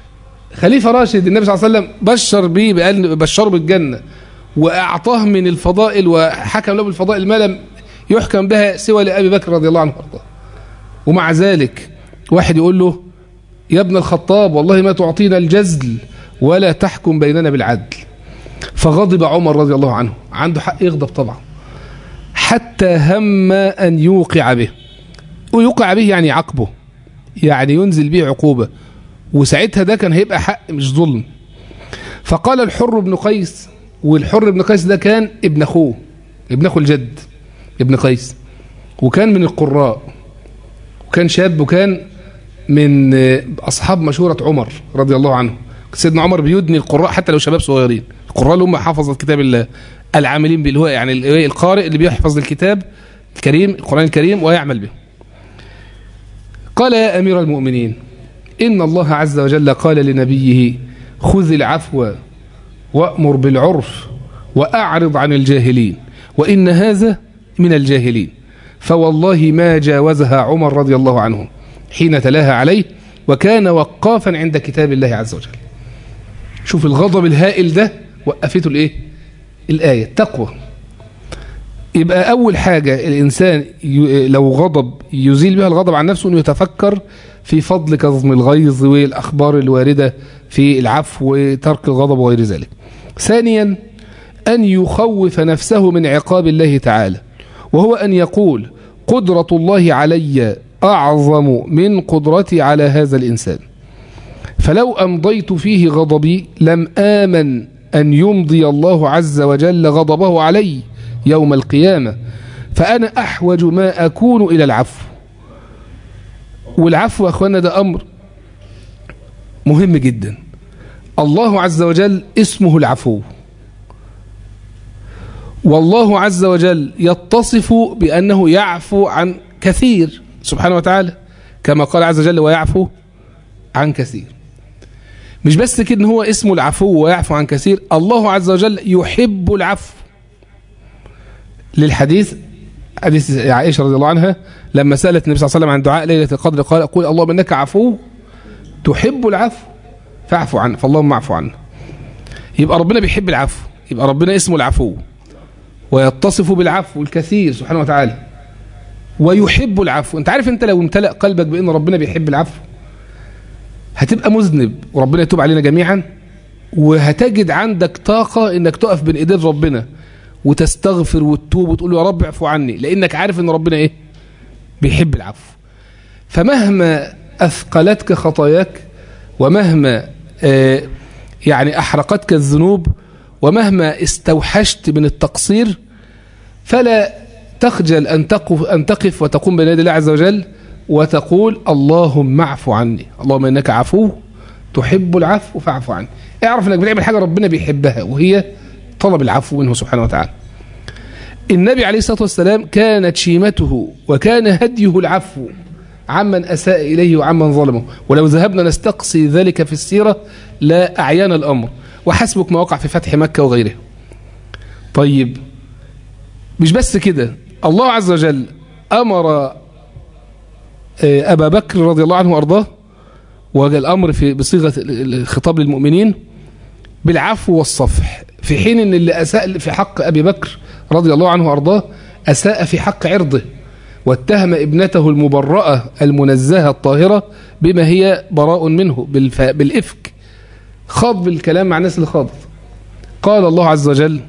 Speaker 1: خليفة راشد النبي صلى الله عليه وسلم بشر به بقال بشره بالجنة وأعطاه من الفضائل وحكم له بالفضائل ما لم يحكم بها سوى لأبي بكر رضي الله عنه وارضاه ومع ذلك واحد يقول له يا ابن الخطاب والله ما تعطينا الجزل ولا تحكم بيننا بالعدل فغضب عمر رضي الله عنه عنده حق يغضب طبعا حتى هم أن يوقع به ويوقع به يعني عقبه يعني ينزل به عقوبة وساعتها ده كان هيبقى حق مش ظلم فقال الحر بن قيس والحر بن قيس ده كان ابن أخوه ابن أخو الجد ابن قيس وكان من القراء وكان شاب وكان من أصحاب مشورة عمر رضي الله عنه سيدنا عمر بيدني القراء حتى لو شباب صغيرين القراء اللي هم حفظوا كتاب الله العاملين به اللي هو يعني القارئ اللي بيحفظ الكتاب الكريم القرآن الكريم ويعمل به قال يا أمير المؤمنين إن الله عز وجل قال لنبيه خذ العفو وأمر بالعرف وأعرض عن الجاهلين وإن هذا من الجاهلين فوالله ما جاوزها عمر رضي الله عنه حين تلاها عليه وكان وقافا عند كتاب الله عز وجل شوف الغضب الهائل ده وقفته الايه الآية التقوى يبقى أول حاجة الإنسان لو غضب يزيل بها الغضب عن نفسه أنه يتفكر في فضل كظم الغيظ والأخبار الواردة في العفو وترك الغضب وغير ذلك ثانيا أن يخوف نفسه من عقاب الله تعالى وهو أن يقول قدرة الله علي أعظم من قدرتي على هذا الإنسان فلو أمضيت فيه غضبي لم آمن أن يمضي الله عز وجل غضبه علي يوم القيامة فأنا أحوج ما أكون إلى العفو والعفو أخوانا ده أمر مهم جدا الله عز وجل اسمه العفو والله عز وجل يتصف بأنه يعفو عن كثير سبحانه وتعالى كما قال عز وجل ويعفو عن كثير مش بس كده هو اسمه العفو ويعفو عن كثير الله عز وجل يحب العفو للحديث حديث عائشة رضي الله عنها لما سألت النبي صلى الله عليه وسلم عن دعاء ليلة القدر قال قول اللهم انك عفو تحب العفو فاعفو عنه فاللهم اعفو عنه يبقى ربنا بيحب العفو يبقى ربنا اسمه العفو ويتصف بالعفو الكثير سبحانه وتعالى ويحب العفو انت عارف انت لو امتلأ قلبك بان ربنا بيحب العفو هتبقى مذنب وربنا يتوب علينا جميعا وهتجد عندك طاقة انك تقف بين ايدين ربنا وتستغفر وتتوب وتقول له يا رب اعفو عني لانك عارف ان ربنا ايه بيحب العفو فمهما اثقلتك خطاياك ومهما آه يعني احرقتك الذنوب ومهما استوحشت من التقصير فلا تخجل أن تقف, أن تقف وتقوم بين يدي الله عز وجل وتقول اللهم اعفو عني اللهم إنك عفو تحب العفو فاعفو عني اعرف أنك بتعمل حاجة ربنا بيحبها وهي طلب العفو منه سبحانه وتعالى النبي عليه الصلاة والسلام كانت شيمته وكان هديه العفو عمن أساء إليه وعمن ظلمه ولو ذهبنا نستقصي ذلك في السيرة لا أعيان الأمر وحسبك ما وقع في فتح مكة وغيره طيب مش بس كده الله عز وجل أمر أبا بكر رضي الله عنه وأرضاه وجاء الأمر في بصيغة الخطاب للمؤمنين بالعفو والصفح في حين أن اللي أساء في حق أبي بكر رضي الله عنه وأرضاه أساء في حق عرضه واتهم ابنته المبرأة المنزهة الطاهرة بما هي براء منه بالإفك خاض بالكلام مع الناس اللي خاضت قال الله عز وجل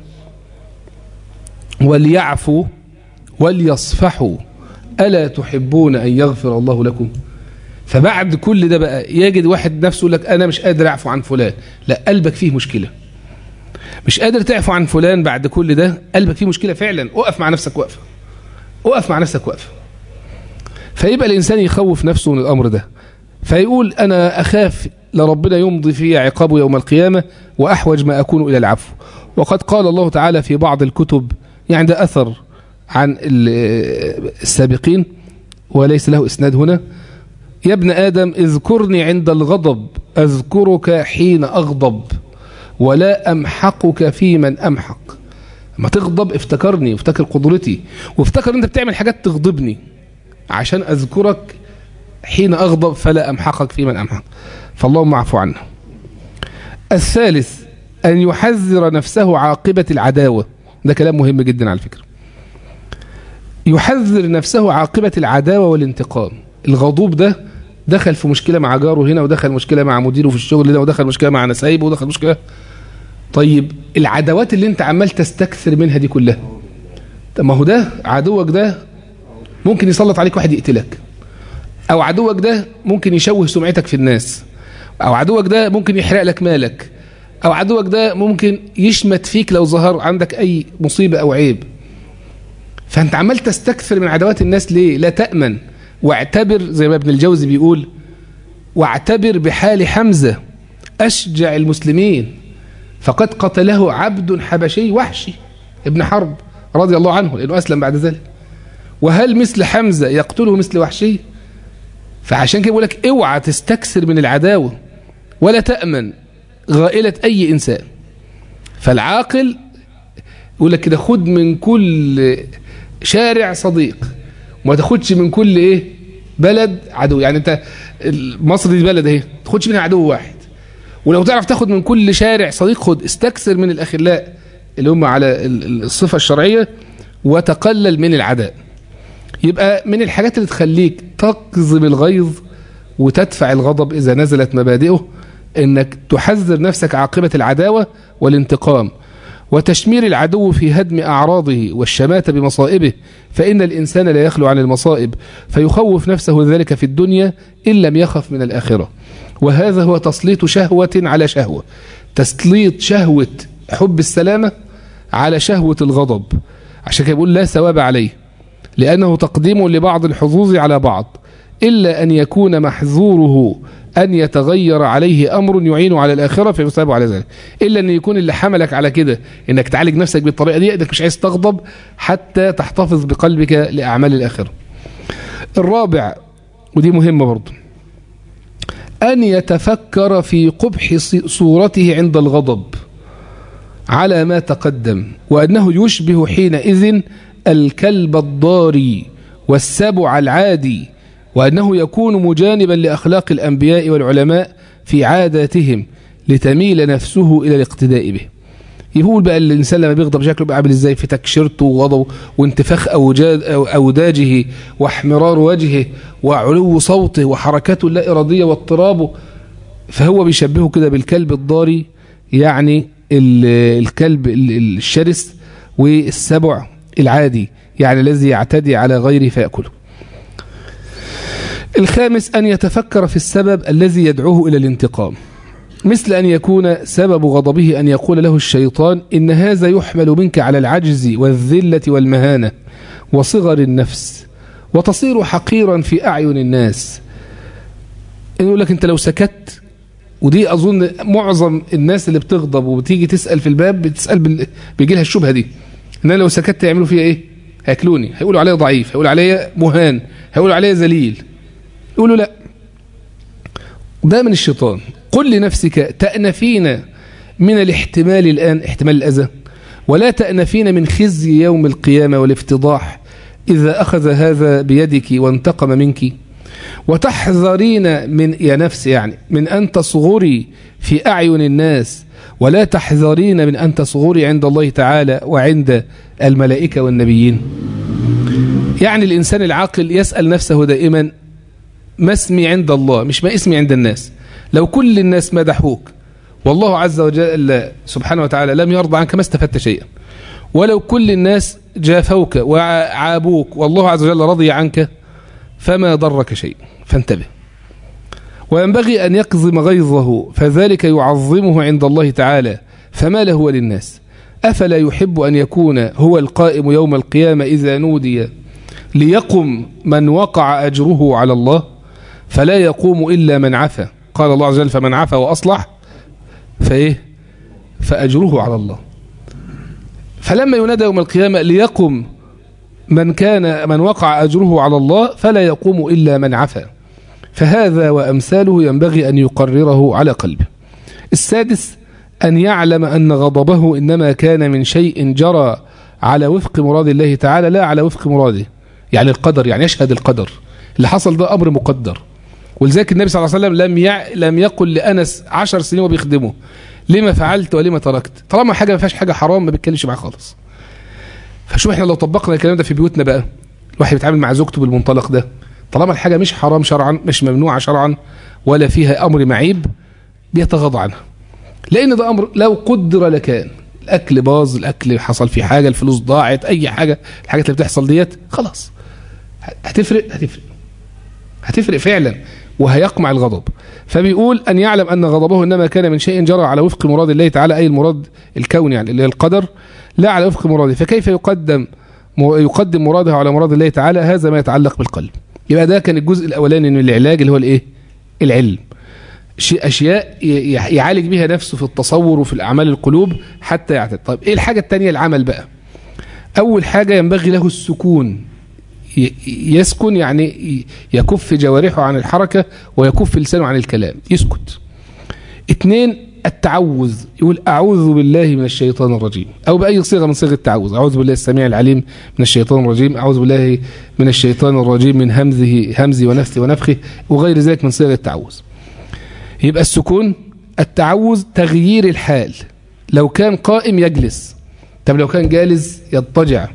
Speaker 1: وليعفوا وليصفحوا ألا تحبون أن يغفر الله لكم فبعد كل ده بقى يجد واحد نفسه يقول لك أنا مش قادر أعفو عن فلان لا قلبك فيه مشكلة مش قادر تعفو عن فلان بعد كل ده قلبك فيه مشكلة فعلا اقف مع نفسك وقفة اقف مع نفسك وقفة فيبقى الإنسان يخوف نفسه من الأمر ده فيقول أنا أخاف لربنا يمضي في عقابه يوم القيامة وأحوج ما أكون إلى العفو وقد قال الله تعالى في بعض الكتب يعني ده أثر عن السابقين وليس له إسناد هنا يا ابن آدم اذكرني عند الغضب أذكرك حين أغضب ولا أمحقك في من أمحق ما تغضب افتكرني وافتكر قدرتي وافتكر انت بتعمل حاجات تغضبني عشان أذكرك حين أغضب فلا أمحقك في من أمحق فاللهم اعفو عنا الثالث أن يحذر نفسه عاقبة العداوة ده كلام مهم جدا على فكرة يحذر نفسه عاقبة العداوة والانتقام الغضوب ده دخل في مشكلة مع جاره هنا ودخل مشكلة مع مديره في الشغل ده ودخل مشكلة مع نسايبه ودخل مشكلة طيب العداوات اللي انت عمال تستكثر منها دي كلها طب ما هو ده عدوك ده ممكن يسلط عليك واحد يقتلك او عدوك ده ممكن يشوه سمعتك في الناس او عدوك ده ممكن يحرق لك مالك او عدوك ده ممكن يشمت فيك لو ظهر عندك اي مصيبة او عيب فانت عمال تستكثر من عدوات الناس ليه لا تأمن واعتبر زي ما ابن الجوزي بيقول واعتبر بحال حمزة أشجع المسلمين فقد قتله عبد حبشي وحشي ابن حرب رضي الله عنه لأنه أسلم بعد ذلك وهل مثل حمزة يقتله مثل وحشي فعشان كده بيقول لك اوعى تستكثر من العداوة ولا تأمن غائلة أي إنسان فالعاقل يقول لك كده خد من كل شارع صديق وما تاخدش من كل ايه بلد عدو يعني انت مصر دي بلد اهي ما تاخدش منها عدو واحد ولو تعرف تاخد من كل شارع صديق خد استكثر من الاخلاء اللي هم على الصفة الشرعية وتقلل من العداء يبقى من الحاجات اللي تخليك تقذب الغيظ وتدفع الغضب إذا نزلت مبادئه انك تحذر نفسك عاقبة العداوة والانتقام وتشمير العدو في هدم أعراضه والشماتة بمصائبه فإن الإنسان لا يخلو عن المصائب فيخوف نفسه ذلك في الدنيا إن لم يخف من الآخرة وهذا هو تسليط شهوة على شهوة تسليط شهوة حب السلامة على شهوة الغضب عشان كده يقول لا ثواب عليه لأنه تقديم لبعض الحظوظ على بعض إلا أن يكون محذوره أن يتغير عليه أمر يعين على الآخرة فيثاب على ذلك إلا أن يكون اللي حملك على كده إنك تعالج نفسك بالطريقة دي إنك مش عايز تغضب حتى تحتفظ بقلبك لأعمال الآخرة الرابع ودي مهمة برضو أن يتفكر في قبح صورته عند الغضب على ما تقدم وأنه يشبه حينئذ الكلب الضاري والسبع العادي وأنه يكون مجانبا لأخلاق الأنبياء والعلماء في عاداتهم لتميل نفسه إلى الاقتداء به يقول بقى الإنسان لما بيغضب شكله بقى عامل إزاي في تكشيرته وغضبه وانتفاخ أوجاد أو أوداجه واحمرار وجهه وعلو صوته وحركاته اللا إرادية واضطرابه فهو بيشبهه كده بالكلب الضاري يعني الكلب الشرس والسبع العادي يعني الذي يعتدي على غيره فيأكله الخامس أن يتفكر في السبب الذي يدعوه إلى الانتقام مثل أن يكون سبب غضبه أن يقول له الشيطان إن هذا يحمل منك على العجز والذلة والمهانة وصغر النفس وتصير حقيرا في أعين الناس يقول لك أنت لو سكت ودي أظن معظم الناس اللي بتغضب وبتيجي تسأل في الباب بتسأل بال... بيجي لها الشبهة دي إن أنا لو سكت يعملوا فيها إيه هياكلوني هيقولوا عليا ضعيف هيقولوا عليا مهان هيقولوا عليا ذليل يقولوا لا ده من الشيطان قل لنفسك تأنفين من الاحتمال الآن احتمال الأذى ولا تأنفين من خزي يوم القيامة والافتضاح إذا أخذ هذا بيدك وانتقم منك وتحذرين من يا نفس يعني من أن تصغري في أعين الناس ولا تحذرين من أن تصغري عند الله تعالى وعند الملائكة والنبيين يعني الإنسان العاقل يسأل نفسه دائما ما اسمي عند الله مش ما اسمي عند الناس لو كل الناس مدحوك والله عز وجل سبحانه وتعالى لم يرضى عنك ما استفدت شيئا ولو كل الناس جافوك وعابوك والله عز وجل رضي عنك فما ضرك شيء فانتبه وينبغي أن يقزم غيظه فذلك يعظمه عند الله تعالى فما له وللناس أفلا يحب أن يكون هو القائم يوم القيامة إذا نودي ليقم من وقع أجره على الله فلا يقوم إلا من عفى قال الله عز وجل فمن عفى وأصلح فإيه فأجره على الله فلما ينادى يوم القيامة ليقم من كان من وقع أجره على الله فلا يقوم إلا من عفى فهذا وأمثاله ينبغي أن يقرره على قلبه السادس أن يعلم أن غضبه إنما كان من شيء جرى على وفق مراد الله تعالى لا على وفق مراده يعني القدر يعني يشهد القدر اللي حصل ده أمر مقدر ولذلك النبي صلى الله عليه وسلم لم يع... لم يقل لأنس عشر سنين وبيخدمه لما فعلت ولما تركت طالما حاجه ما فيهاش حاجه حرام ما بيتكلمش معاه خالص فشوف احنا لو طبقنا الكلام ده في بيوتنا بقى الواحد بيتعامل مع زوجته بالمنطلق ده طالما الحاجه مش حرام شرعا مش ممنوعه شرعا ولا فيها امر معيب بيتغاضى عنها لان ده امر لو قدر لكان الاكل باظ الاكل حصل فيه حاجه الفلوس ضاعت اي حاجه الحاجات اللي بتحصل ديت خلاص هتفرق هتفرق هتفرق فعلا وهيقمع الغضب فبيقول أن يعلم أن غضبه إنما كان من شيء جرى على وفق مراد الله تعالى أي المراد الكوني يعني اللي هي القدر لا على وفق مراده فكيف يقدم يقدم مراده على مراد الله تعالى هذا ما يتعلق بالقلب يبقى ده كان الجزء الأولاني من العلاج اللي هو الإيه العلم أشياء يعالج بها نفسه في التصور وفي الأعمال القلوب حتى يعتد طيب إيه الحاجة الثانية العمل بقى أول حاجة ينبغي له السكون يسكن يعني يكف جوارحه عن الحركة ويكف لسانه عن الكلام يسكت اثنين التعوذ يقول أعوذ بالله من الشيطان الرجيم أو بأي صيغة من صيغ التعوذ أعوذ بالله السميع العليم من الشيطان الرجيم أعوذ بالله من الشيطان الرجيم من همزه همزي ونفسي ونفخه وغير ذلك من صيغ التعوذ يبقى السكون التعوذ تغيير الحال لو كان قائم يجلس طب لو كان جالس يضطجع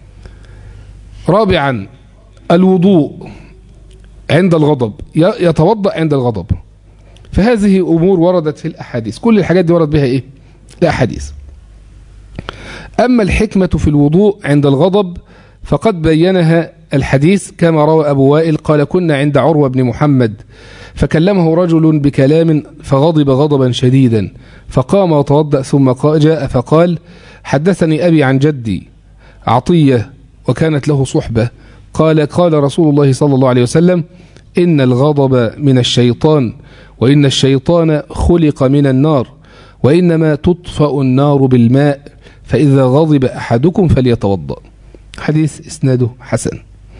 Speaker 1: رابعا الوضوء عند الغضب يتوضأ عند الغضب فهذه أمور وردت في الأحاديث كل الحاجات دي ورد بها إيه الأحاديث أما الحكمة في الوضوء عند الغضب فقد بينها الحديث كما روى أبو وائل قال كنا عند عروة بن محمد فكلمه رجل بكلام فغضب غضبا شديدا فقام وتوضأ ثم جاء فقال حدثني أبي عن جدي عطية وكانت له صحبة قال قال رسول الله صلى الله عليه وسلم إن الغضب من الشيطان وإن الشيطان خلق من النار وإنما تطفأ النار بالماء فإذا غضب أحدكم فليتوضأ حديث إسناده حسن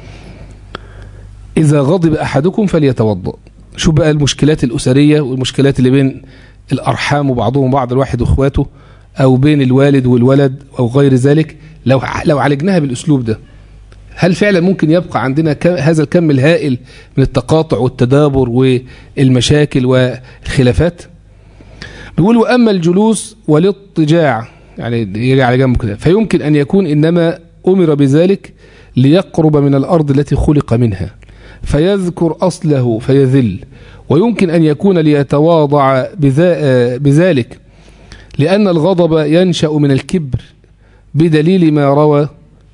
Speaker 1: إذا غضب أحدكم فليتوضأ شو بقى المشكلات الأسرية والمشكلات اللي بين الأرحام وبعضهم بعض الواحد وإخواته أو بين الوالد والولد أو غير ذلك لو لو عالجناها بالأسلوب ده هل فعلا ممكن يبقى عندنا هذا الكم الهائل من التقاطع والتدابر والمشاكل والخلافات بيقول وأما الجلوس والاضطجاع يعني يجي على جنبه كده فيمكن أن يكون إنما أمر بذلك ليقرب من الأرض التي خلق منها فيذكر أصله فيذل ويمكن أن يكون ليتواضع بذلك لأن الغضب ينشأ من الكبر بدليل ما روى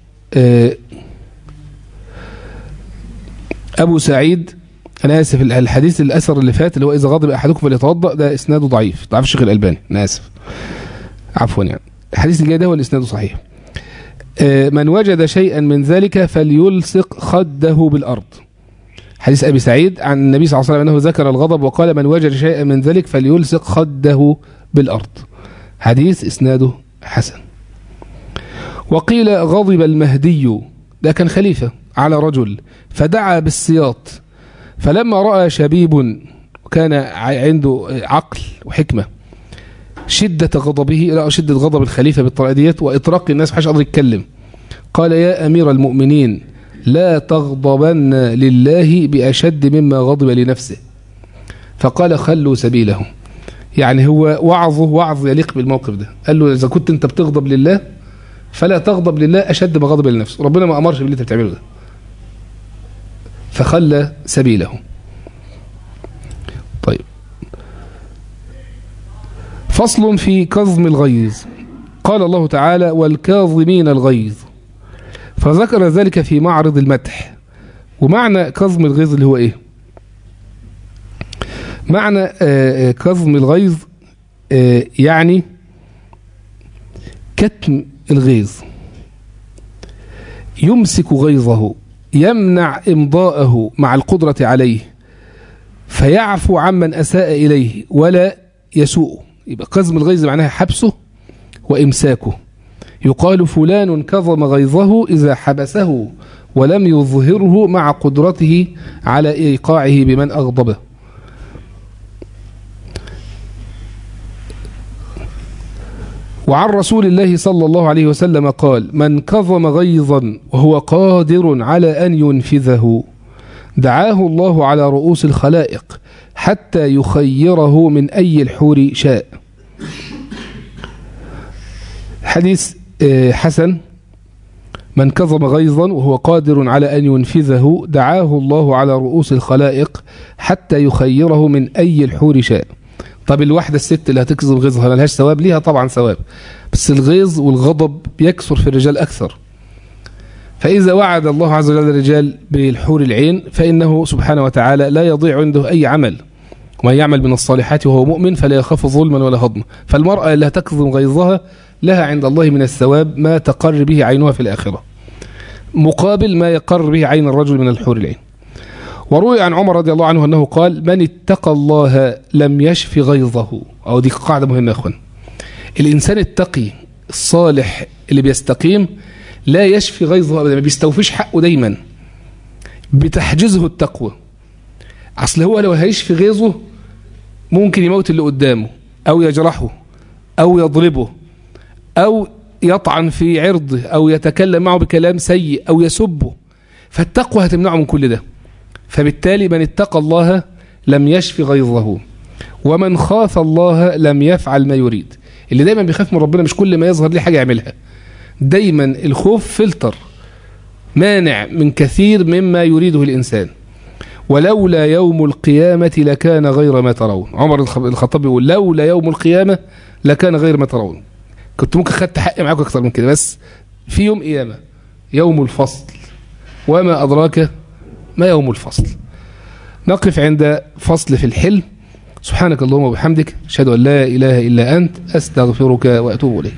Speaker 1: أبو سعيد أنا آسف الحديث الأثر اللي فات اللي هو إذا غضب أحدكم فليتوضأ ده إسناده ضعيف ضعيف الشيخ الألباني أنا آسف عفوا يعني الحديث اللي جاي ده هو الإسناد صحيح من وجد شيئا من ذلك فليلصق خده بالأرض حديث أبي سعيد عن النبي صلى الله عليه وسلم أنه ذكر الغضب وقال من وجد شيئا من ذلك فليلصق خده بالأرض حديث إسناده حسن وقيل غضب المهدي ده كان خليفة على رجل فدعا بالسياط فلما رأى شبيب كان عنده عقل وحكمة شدة غضبه رأى شدة غضب الخليفة بالطريقة ديت وإطراق الناس محدش قادر يتكلم قال يا أمير المؤمنين لا تغضبن لله بأشد مما غضب لنفسه فقال خلوا سبيله يعني هو وعظه وعظ يليق بالموقف ده قال له إذا كنت أنت بتغضب لله فلا تغضب لله أشد ما غضب لنفسه ربنا ما أمرش باللي أنت بتعمله ده فخلى سبيله طيب فصل في كظم الغيظ قال الله تعالى والكاظمين الغيظ فذكر ذلك في معرض المدح ومعنى كظم الغيظ اللي هو ايه معنى كظم الغيظ يعني كتم الغيظ يمسك غيظه يمنع إمضاءه مع القدرة عليه فيعفو عمن أساء إليه ولا يسوء يبقى قزم الغيظ معناها حبسه وإمساكه يقال فلان كظم غيظه إذا حبسه ولم يظهره مع قدرته على إيقاعه بمن أغضبه وعن رسول الله صلى الله عليه وسلم قال من كظم غيظا وهو قادر على أن ينفذه دعاه الله على رؤوس الخلائق حتى يخيره من أي الحور شاء حديث آه، حسن من كظم غيظا وهو قادر على أن ينفذه دعاه الله على رؤوس الخلائق حتى يخيره من أي الحور شاء طب الواحدة الست اللي هتكظم غيظها ملهاش ثواب ليها طبعا ثواب بس الغيظ والغضب بيكثر في الرجال أكثر فإذا وعد الله عز وجل الرجال بالحور العين فإنه سبحانه وتعالى لا يضيع عنده أي عمل ومن يعمل من الصالحات وهو مؤمن فلا يخاف ظلما ولا هضما فالمرأة اللي تكظم غيظها لها عند الله من الثواب ما تقر به عينها في الآخرة مقابل ما يقر به عين الرجل من الحور العين وروي عن عمر رضي الله عنه أنه قال من اتقى الله لم يشف غيظه أو دي قاعدة مهمة يا أخوان الإنسان التقي الصالح اللي بيستقيم لا يشفي غيظه أبدا ما بيستوفيش حقه دايما بتحجزه التقوى أصل هو لو هيشفي غيظه ممكن يموت اللي قدامه أو يجرحه أو يضربه أو يطعن في عرضه أو يتكلم معه بكلام سيء أو يسبه فالتقوى هتمنعه من كل ده فبالتالي من اتقى الله لم يشفي غيظه ومن خاف الله لم يفعل ما يريد اللي دايما بيخاف من ربنا مش كل ما يظهر ليه حاجة يعملها دايما الخوف فلتر مانع من كثير مما يريده الإنسان ولولا يوم القيامة لكان غير ما ترون عمر الخطاب يقول لولا يوم القيامة لكان غير ما ترون كنت ممكن خدت حقي معاكم أكثر من كده بس في يوم قيامة يوم الفصل وما أدراك ما يوم الفصل نقف عند فصل في الحلم سبحانك اللهم وبحمدك أشهد أن لا إله إلا أنت أستغفرك وأتوب إليك